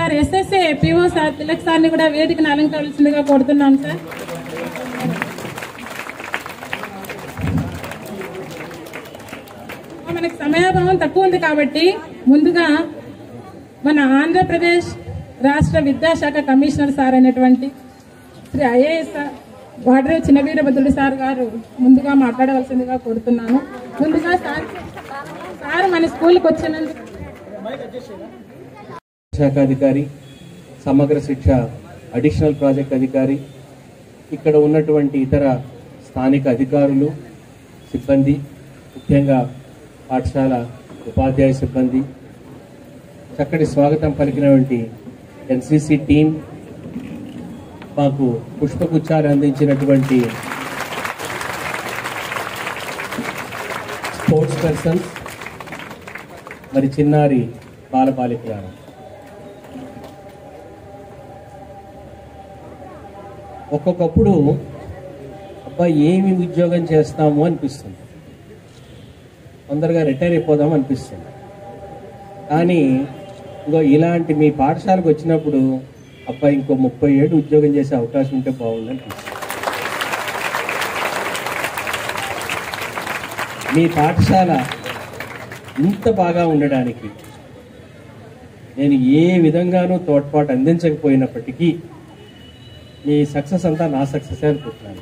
Sir SSA PO sir Tilak సార్ని కూడా వేదికను అలంకరించిందిగా కోరుతున్నాం సార్ మనకి సమయాభావం తక్కువ ఉంది కాబట్టి ముందుగా మన ఆంధ్రప్రదేశ్ రాష్ట్ర విద్యాశాఖ కమిషనర్ సార్ అయినటువంటి శ్రీ ఐఏఎస్ వాడ్రే చిన్నవీరభద్రుడి సార్ గారు ముందుగా మాట్లాడవలసిందిగా కోరుతున్నాను ముందుగా సార్ సార్ మన స్కూల్కి వచ్చినందుకు శాఖ అధికారి సమగ్ర శిక్ష అడిషనల్ ప్రాజెక్ట్ అధికారి ఇక్కడ ఉన్నటువంటి ఇతర స్థానిక అధికారులు సిబ్బంది ముఖ్యంగా పాఠశాల ఉపాధ్యాయ సిబ్బంది చక్కటి స్వాగతం పలికినటువంటి ఎన్సిసి టీం మాకు పుష్పగుచ్చాలు అందించినటువంటి స్పోర్ట్స్ పర్సన్స్ మరి చిన్నారి బాలబాలికలను ఒక్కొక్కప్పుడు అబ్బాయి ఏమి ఉద్యోగం చేస్తాము అనిపిస్తుంది తొందరగా రిటైర్ అయిపోదాం అనిపిస్తుంది కానీ ఇంకో ఇలాంటి మీ పాఠశాలకు వచ్చినప్పుడు అబ్బాయి ఇంకో ముప్పై ఏళ్ళు ఉద్యోగం చేసే అవకాశం ఉంటే బాగుంది అనిపిస్తుంది మీ పాఠశాల ఇంత బాగా ఉండడానికి నేను ఏ విధంగానూ తోడ్పాటు అందించకపోయినప్పటికీ మీ సక్సెస్ అంతా నా సక్సెస్ అనుకుంటున్నాను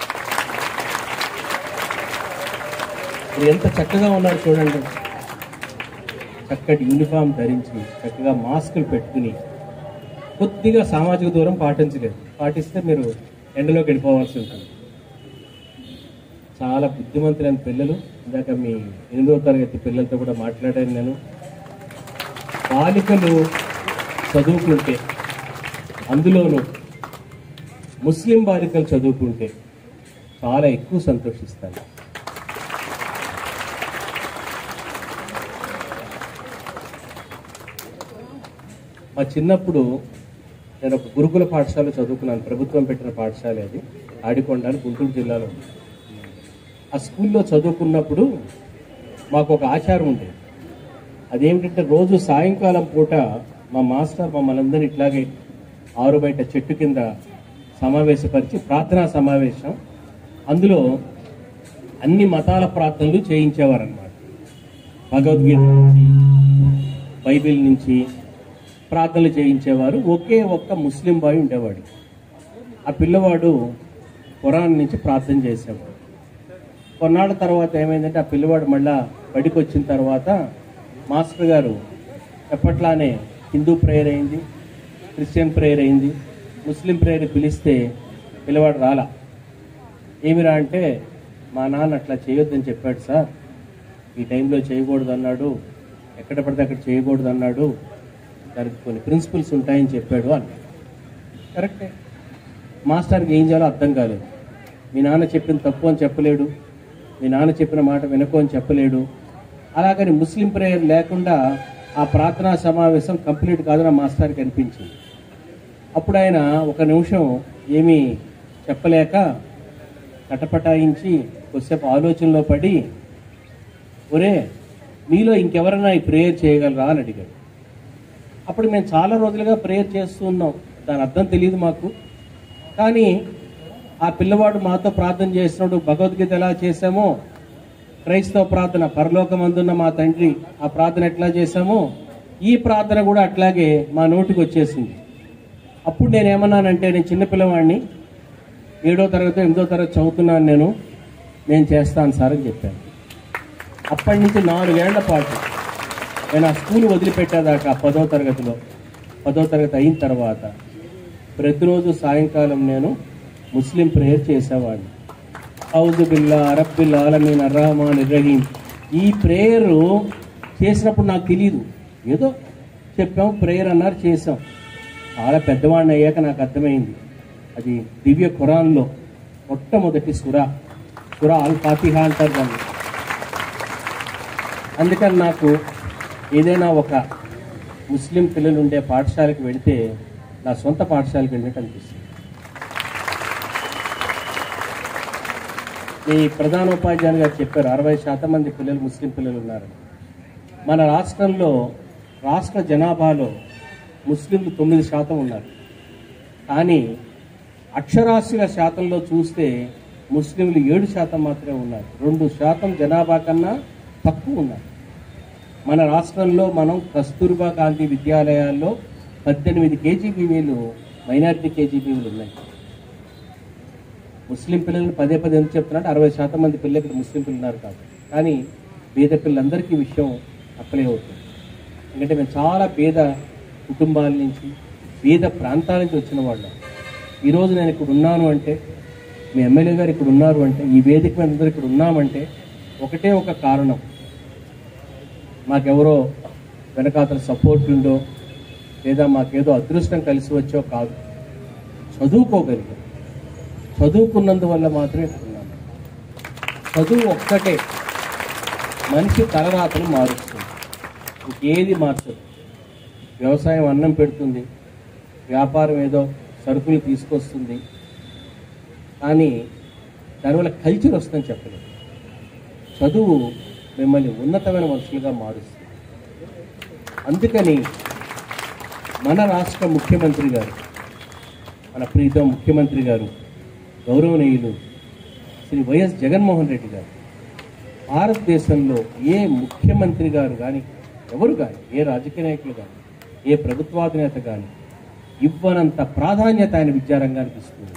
మీరు ఎంత చక్కగా ఉన్నారు చూడండి చక్కటి యూనిఫామ్ ధరించి చక్కగా మాస్కులు పెట్టుకుని కొద్దిగా సామాజిక దూరం పాటించలేదు పాటిస్తే మీరు ఎండలోకి వెళ్ళిపోవాల్సి ఉంటుంది చాలా బుద్ధిమంతులైన పిల్లలు ఇందాక మీ ఎనిమిదవ తరగతి పిల్లలతో కూడా మాట్లాడాను నేను బాలికలు చదువుకుంటే అందులోనూ ముస్లిం బాలికలు చదువుకుంటే చాలా ఎక్కువ సంతోషిస్తాను మా చిన్నప్పుడు నేను ఒక గురుకుల పాఠశాల చదువుకున్నాను ప్రభుత్వం పెట్టిన పాఠశాల అది ఆడికొండ అని గుంటూరు జిల్లాలో ఉంది ఆ స్కూల్లో చదువుకున్నప్పుడు మాకు ఒక ఆచారం ఉండేది అదేమిటంటే రోజు సాయంకాలం పూట మా మాస్టర్ మమ్మల్ని అందరినీ ఇట్లాగే ఆరు బయట చెట్టు కింద సమావేశపరిచి ప్రార్థనా సమావేశం అందులో అన్ని మతాల ప్రార్థనలు చేయించేవారన్నమాట భగవద్గీత నుంచి బైబిల్ నుంచి ప్రార్థనలు చేయించేవారు ఒకే ఒక్క ముస్లిం బాయ్ ఉండేవాడు ఆ పిల్లవాడు ఖురాన్ నుంచి ప్రార్థన చేసేవాడు కొన్నాళ్ళ తర్వాత ఏమైందంటే ఆ పిల్లవాడు మళ్ళా బడికి వచ్చిన తర్వాత మాస్టర్ గారు ఎప్పట్లానే హిందూ ప్రేయర్ అయింది క్రిస్టియన్ ప్రేయర్ అయింది ముస్లిం ప్రేయర్ పిలిస్తే పిల్లవాడు రాలా ఏమిరా అంటే మా నాన్న అట్లా చేయొద్దని చెప్పాడు సార్ ఈ టైంలో చేయకూడదు అన్నాడు ఎక్కడ పడితే అక్కడ చేయకూడదు అన్నాడు దానికి కొన్ని ప్రిన్సిపల్స్ ఉంటాయని చెప్పాడు అని కరెక్టే మాస్టర్కి ఏం చేయాలో అర్థం కాలేదు మీ నాన్న చెప్పిన తప్పు అని చెప్పలేడు మీ నాన్న చెప్పిన మాట వినకు అని చెప్పలేడు అలాగని ముస్లిం ప్రేయర్ లేకుండా ఆ ప్రార్థనా సమావేశం కంప్లీట్ కాదని ఆ మాస్టర్కి అనిపించింది అప్పుడు ఆయన ఒక నిమిషం ఏమీ చెప్పలేక కటపటాయించి కొద్దిసేపు ఆలోచనలో పడి ఒరే మీలో ఇంకెవరైనా ఈ ప్రేయర్ చేయగలరా అని అడిగాడు అప్పుడు మేము చాలా రోజులుగా ప్రేయర్ చేస్తూ ఉన్నాం దాని అర్థం తెలియదు మాకు కానీ ఆ పిల్లవాడు మాతో ప్రార్థన చేసినప్పుడు భగవద్గీత ఎలా చేశామో క్రైస్తవ ప్రార్థన పరలోకమందున్న మా తండ్రి ఆ ప్రార్థన ఎట్లా చేశామో ఈ ప్రార్థన కూడా అట్లాగే మా నోటికి వచ్చేసింది అప్పుడు నేను ఏమన్నానంటే నేను చిన్నపిల్లవాడిని ఏడో తరగతి ఎనిమిదో తరగతి చదువుతున్నాను నేను నేను చేస్తాను సార్ అని చెప్పాను అప్పటి నుంచి నాలుగేళ్ల పాటు నేను ఆ స్కూల్ వదిలిపెట్టేదాకా పదో తరగతిలో పదో తరగతి అయిన తర్వాత ప్రతిరోజు సాయంకాలం నేను ముస్లిం ప్రేయర్ చేసేవాడిని హౌజు బిల్లా అరబ్ ఆలమీన్ అర్రహమాన్ ఇర్రహీం ఈ ప్రేయర్ చేసినప్పుడు నాకు తెలియదు ఏదో చెప్పాం ప్రేయర్ అన్నారు చేసాం చాలా పెద్దవాడిని అయ్యాక నాకు అర్థమైంది అది దివ్య ఖురాన్లో మొట్టమొదటి సురా సురా అల్ ఫాతిహా అంటారు దాన్ని అందుకని నాకు ఏదైనా ఒక ముస్లిం పిల్లలు ఉండే పాఠశాలకు వెళితే నా సొంత పాఠశాలకు వెళ్ళినట్టు అనిపిస్తుంది ఈ ప్రధానోపాధ్యాయులు గారు చెప్పారు అరవై శాతం మంది పిల్లలు ముస్లిం పిల్లలు ఉన్నారు మన రాష్ట్రంలో రాష్ట్ర జనాభాలో ముస్లింలు తొమ్మిది శాతం ఉన్నారు కానీ అక్షరాస్యుల శాతంలో చూస్తే ముస్లింలు ఏడు శాతం మాత్రమే ఉన్నారు రెండు శాతం జనాభా కన్నా తక్కువ ఉన్నారు మన రాష్ట్రంలో మనం కస్తూర్బా గాంధీ విద్యాలయాల్లో పద్దెనిమిది కేజీబీవీలు మైనారిటీ కేజీబీవీలు ఉన్నాయి ముస్లిం పిల్లలు పదే పదే ఎందుకు చెప్తున్నట్టు అరవై శాతం మంది పిల్లలు ఇక్కడ ముస్లిం పిల్లలు ఉన్నారు కాదు కానీ పేద పిల్లలందరికీ ఈ విషయం అప్లై అవుతుంది ఎందుకంటే మేము చాలా పేద కుటుంబాల నుంచి పేద ప్రాంతాల నుంచి వచ్చిన వాళ్ళం ఈరోజు నేను ఇక్కడ ఉన్నాను అంటే మీ ఎమ్మెల్యే గారు ఇక్కడ ఉన్నారు అంటే ఈ వేదిక మీద అందరూ ఇక్కడ ఉన్నామంటే ఒకటే ఒక కారణం మాకెవరో వెనకాతల సపోర్ట్ ఉందో లేదా మాకేదో అదృష్టం కలిసి వచ్చో కాదు చదువుకోగలిగాం చదువుకున్నందువల్ల మాత్రమే ఇక్కడ ఉన్నాను చదువు ఒక్కటే మనిషి తలరాతను మారుస్తుంది ఇంకేది మార్చదు వ్యవసాయం అన్నం పెడుతుంది వ్యాపారం ఏదో సరుకులు తీసుకొస్తుంది కానీ దానివల్ల కల్చర్ వస్తుందని చెప్పలేదు చదువు మిమ్మల్ని ఉన్నతమైన మనుషులుగా మారుస్తుంది అందుకని మన రాష్ట్ర ముఖ్యమంత్రి గారు మన ప్రీతం ముఖ్యమంత్రి గారు గౌరవనీయులు శ్రీ వైఎస్ జగన్మోహన్ రెడ్డి గారు భారతదేశంలో ఏ ముఖ్యమంత్రి గారు కానీ ఎవరు కానీ ఏ రాజకీయ నాయకులు కానీ ఏ ప్రభుత్వాధినేత కానీ ఇవ్వనంత ప్రాధాన్యత ఆయన విద్యారంగానికి ఇస్తుంది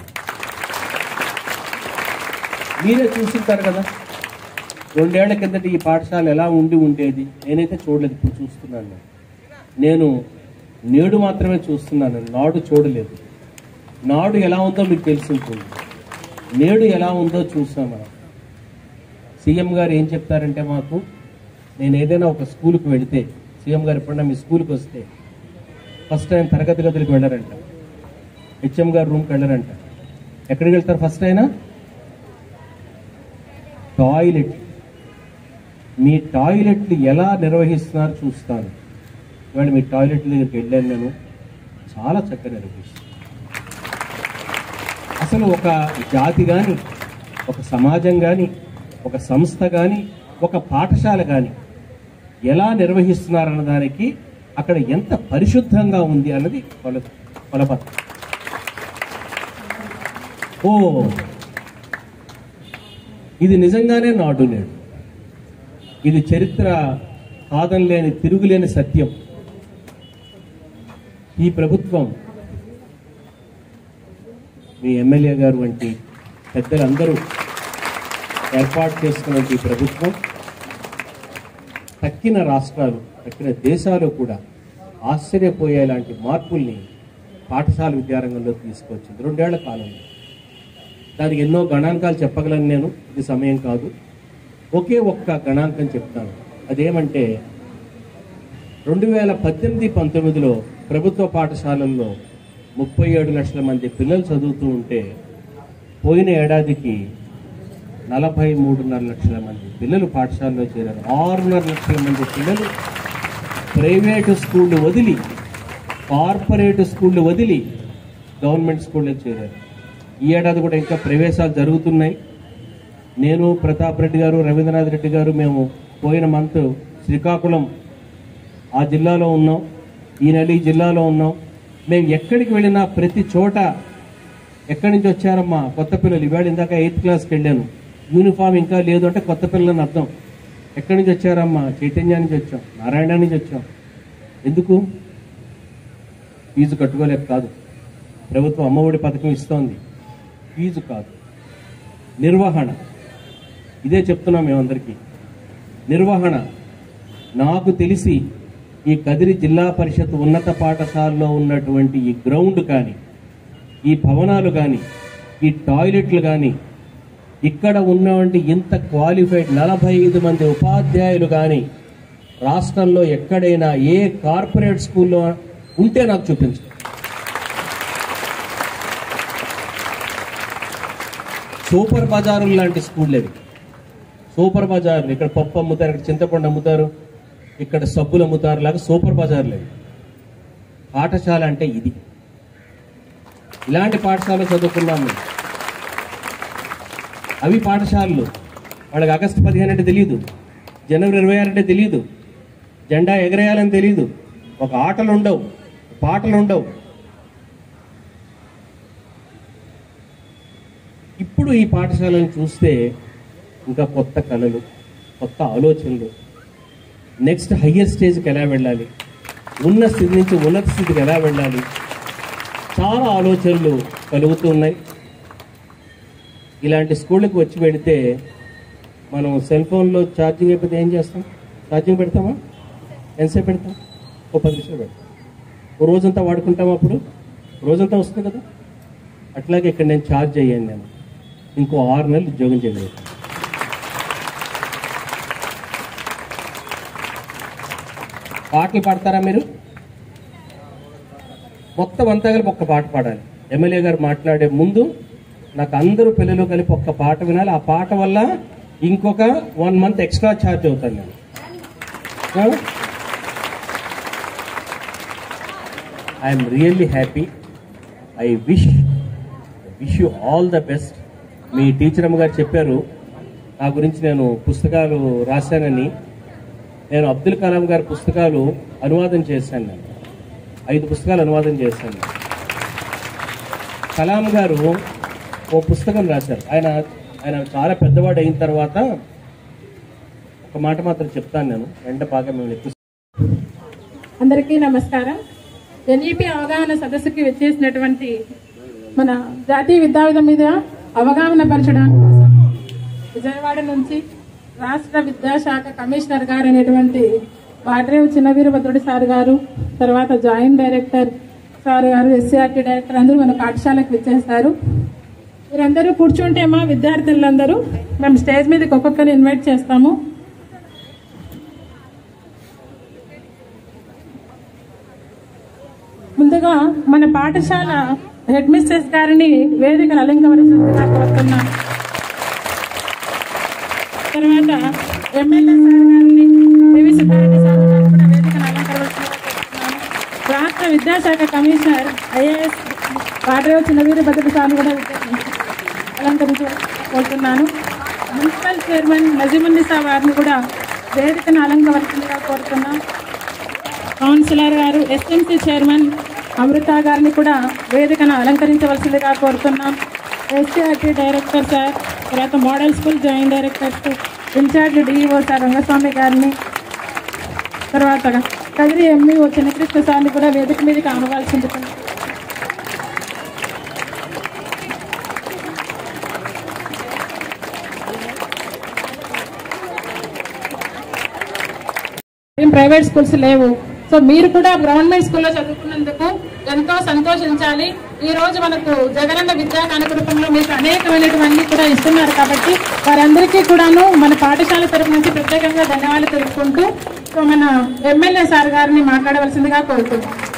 మీరే చూస్తుంటారు కదా రెండేళ్ల కిందట ఈ పాఠశాల ఎలా ఉండి ఉండేది నేనైతే చూడలేదు ఇప్పుడు చూస్తున్నాను నేను. నేను నేడు మాత్రమే చూస్తున్నాను నాడు చూడలేదు నాడు ఎలా ఉందో మీకు తెలిసి ఉంటుంది నేడు ఎలా ఉందో చూసాం మనం సీఎం గారు ఏం చెప్తారంటే మాకు నేను ఏదైనా ఒక స్కూల్కి వెళితే సీఎం గారు ఎప్పుడైనా మీ స్కూల్కి వస్తే ఫస్ట్ టైం తరగతి గదులకు వెళ్ళారంట హెచ్ఎం గారు రూమ్కి వెళ్ళారంట ఎక్కడికి వెళ్తారు ఫస్ట్ అయినా టాయిలెట్ మీ టాయిలెట్లు ఎలా నిర్వహిస్తున్నారు చూస్తాను ఇవాళ మీ టాయిలెట్ దగ్గరికి వెళ్ళాను నేను చాలా చక్కగా నిర్వహిస్తాను అసలు ఒక జాతి కానీ ఒక సమాజం కానీ ఒక సంస్థ కానీ ఒక పాఠశాల కానీ ఎలా నిర్వహిస్తున్నారన్న దానికి అక్కడ ఎంత పరిశుద్ధంగా ఉంది అన్నది కొల కొలబద్ద ఓ ఇది నిజంగానే నాడు నేడు ఇది చరిత్ర కాదంలేని తిరుగులేని సత్యం ఈ ప్రభుత్వం మీ ఎమ్మెల్యే గారు వంటి పెద్దలందరూ ఏర్పాటు చేసుకున్న ఈ ప్రభుత్వం తక్కిన రాష్ట్రాలు తక్కిన దేశాలు కూడా ఆశ్చర్యపోయేలాంటి మార్పుల్ని పాఠశాల విద్యారంగంలో తీసుకొచ్చింది రెండేళ్ల కాలంలో దానికి ఎన్నో గణాంకాలు చెప్పగలను నేను ఇది సమయం కాదు ఒకే ఒక్క గణాంకం చెప్తాను అదేమంటే రెండు వేల పద్దెనిమిది పంతొమ్మిదిలో ప్రభుత్వ పాఠశాలల్లో ముప్పై ఏడు లక్షల మంది పిల్లలు చదువుతూ ఉంటే పోయిన ఏడాదికి నలభై మూడున్నర లక్షల మంది పిల్లలు పాఠశాలలో చేరారు ఆరున్నర లక్షల మంది పిల్లలు ప్రైవేటు స్కూళ్ళు వదిలి కార్పొరేట్ స్కూళ్ళు వదిలి గవర్నమెంట్ స్కూళ్ళకి చేరారు ఈ ఏడాది కూడా ఇంకా ప్రవేశాలు జరుగుతున్నాయి నేను ప్రతాప్ రెడ్డి గారు రవీంద్రనాథ్ రెడ్డి గారు మేము పోయిన మంత్ శ్రీకాకుళం ఆ జిల్లాలో ఉన్నాం ఈ నెల ఈ జిల్లాలో ఉన్నాం మేము ఎక్కడికి వెళ్ళినా ప్రతి చోట ఎక్కడి నుంచి వచ్చారమ్మా కొత్త పిల్లలు ఇవాళ ఇందాక ఎయిత్ క్లాస్కి వెళ్ళాను యూనిఫామ్ ఇంకా లేదు అంటే కొత్త పిల్లలని అర్థం ఎక్కడి నుంచి వచ్చారమ్మా చైతన్య నుంచి వచ్చాం నారాయణ నుంచి వచ్చాం ఎందుకు ఫీజు కట్టుకోలేక కాదు ప్రభుత్వం అమ్మఒడి పథకం ఇస్తోంది ఫీజు కాదు నిర్వహణ ఇదే చెప్తున్నాం మేమందరికీ నిర్వహణ నాకు తెలిసి ఈ కదిరి జిల్లా పరిషత్ ఉన్నత పాఠశాలలో ఉన్నటువంటి ఈ గ్రౌండ్ కానీ ఈ భవనాలు కానీ ఈ టాయిలెట్లు కానీ ఇక్కడ ఉన్నటువంటి ఇంత క్వాలిఫైడ్ నలభై ఐదు మంది ఉపాధ్యాయులు కానీ రాష్ట్రంలో ఎక్కడైనా ఏ కార్పొరేట్ స్కూల్లో ఉంటే నాకు చూపించు సూపర్ బజారు లాంటి స్కూల్ అవి సూపర్ బజార్లు ఇక్కడ పప్పు అమ్ముతారు ఇక్కడ చింతపండు అమ్ముతారు ఇక్కడ సబ్బులు అమ్ముతారు లాగా సూపర్ బజార్లు అవి పాఠశాల అంటే ఇది ఇలాంటి పాఠశాల చదువుకున్నాం మేము అవి పాఠశాలలు వాళ్ళకి ఆగస్టు పదిహేను అంటే తెలియదు జనవరి ఇరవై ఆరు అంటే తెలియదు జెండా ఎగరేయాలని తెలియదు ఒక ఆటలు ఉండవు పాటలు ఉండవు ఇప్పుడు ఈ పాఠశాలను చూస్తే ఇంకా కొత్త కళలు కొత్త ఆలోచనలు నెక్స్ట్ హయ్యర్ స్టేజ్కి ఎలా వెళ్ళాలి ఉన్న స్థితి నుంచి ఉన్నత స్థితికి ఎలా వెళ్ళాలి చాలా ఆలోచనలు కలుగుతూ ఉన్నాయి ఇలాంటి స్కూళ్ళకి వచ్చి పెడితే మనం సెల్ ఫోన్లో ఛార్జింగ్ అయిపోతే ఏం చేస్తాం ఛార్జింగ్ పెడతామా ఎంతసేపు పెడతాం ఓ పది నిమిషాలు పెడతాం ఓ రోజంతా వాడుకుంటాం అప్పుడు రోజంతా వస్తుంది కదా అట్లాగే ఇక్కడ నేను ఛార్జ్ అయ్యాను నేను ఇంకో ఆరు నెలలు ఉద్యోగం చేయలేదు పాటలు పాడతారా మీరు మొత్తం అంతా కలిపి ఒక్క పాట పాడాలి ఎమ్మెల్యే గారు మాట్లాడే ముందు నాకు అందరూ పిల్లలు కలిపి ఒక్క పాట వినాలి ఆ పాట వల్ల ఇంకొక వన్ మంత్ ఎక్స్ట్రా ఛార్జ్ అవుతాను నేను I'm really happy I wish wish you all the best మీ టీచర్ అమ్మ గారు చెప్పారు నా గురించి నేను పుస్తకాలు రాశానని నేను అబ్దుల్ కలాం గారి పుస్తకాలు అనువాదం చేశాను నేను ఐదు పుస్తకాలు అనువాదం చేశాను కలాం గారు ఓ పుస్తకం రాశారు ఆయన ఆయన చాలా పెద్దవాడు అయిన తర్వాత ఒక మాట మాత్రం చెప్తాను నేను వెంట బాగా మేము ఎక్కువ అందరికీ నమస్కారం ఎన్ఈపి అవగాహన సదస్సుకి వచ్చేసినటువంటి మన జాతీయ విద్యావిధం మీద అవగాహన పరచడానికి కోసం విజయవాడ నుంచి రాష్ట్ర విద్యాశాఖ కమిషనర్ గారు అనేటువంటి వాడ్రేవు చిన్నవీరభద్రుడి సార్ గారు తర్వాత జాయింట్ డైరెక్టర్ సార్ గారు ఎస్సీఆర్టీ డైరెక్టర్ అందరూ మన పాఠశాలకు విచ్చేస్తారు మీరందరూ కూర్చుంటే మా విద్యార్థులందరూ మేము స్టేజ్ మీదకి ఒక్కొక్కరిని ఇన్వైట్ చేస్తాము ముందుగా మన పాఠశాల హెడ్ మిస్ట్రెస్ గారిని వేదికను అలంకరించాల్సిందిగా కోరుతున్నాను తర్వాత ఎమ్మెల్యే సార్ గారిని పివి సుబ్బారెడ్డి సార్ గారిని కూడా వేదికను అలంకరించాల్సిందిగా కోరుతున్నాను రాష్ట్ర విద్యాశాఖ కమిషనర్ ఐఏఎస్ వాడ్రేవు చిన్నవీరభద్రుడి సార్ని కూడా అలంకరించుకుంటున్నాను మున్సిపల్ చైర్మన్ నజీమున్నిసా వారిని కూడా వేదికను అలంకరించాల్సిందిగా కోరుతున్నాం కౌన్సిలర్ గారు ఎస్ఎంసీ చైర్మన్ అమృత గారిని కూడా వేదికను అలంకరించవలసిందిగా కోరుతున్నాం ఎస్టీఆర్టీ డైరెక్టర్ సార్ తర్వాత model school joint director incharge DEO sir Rangaswamy గారిని తర్వాత కదిరి ఎంఈఓ చిన్నకృష్ణ సార్ని కూడా వేదిక మీదకి ఆనవలసింది ఏం ప్రైవేట్ స్కూల్స్ లేవు సో మీరు కూడా గవర్నమెంట్ స్కూల్లో చదువుకున్నందుకు ఎంతో సంతోషించాలి ఈ రోజు మనకు జగనన్న విద్యా కానుకరూపంలో మీకు అనేకమైనటువంటి కూడా ఇస్తున్నారు కాబట్టి వారందరికీ కూడాను మన పాఠశాల తరపు నుంచి ప్రత్యేకంగా ధన్యవాదాలు తెలుపుకుంటూ సో మన ఎమ్మెల్యే సార్ గారిని మాట్లాడవలసిందిగా కోరుతున్నాం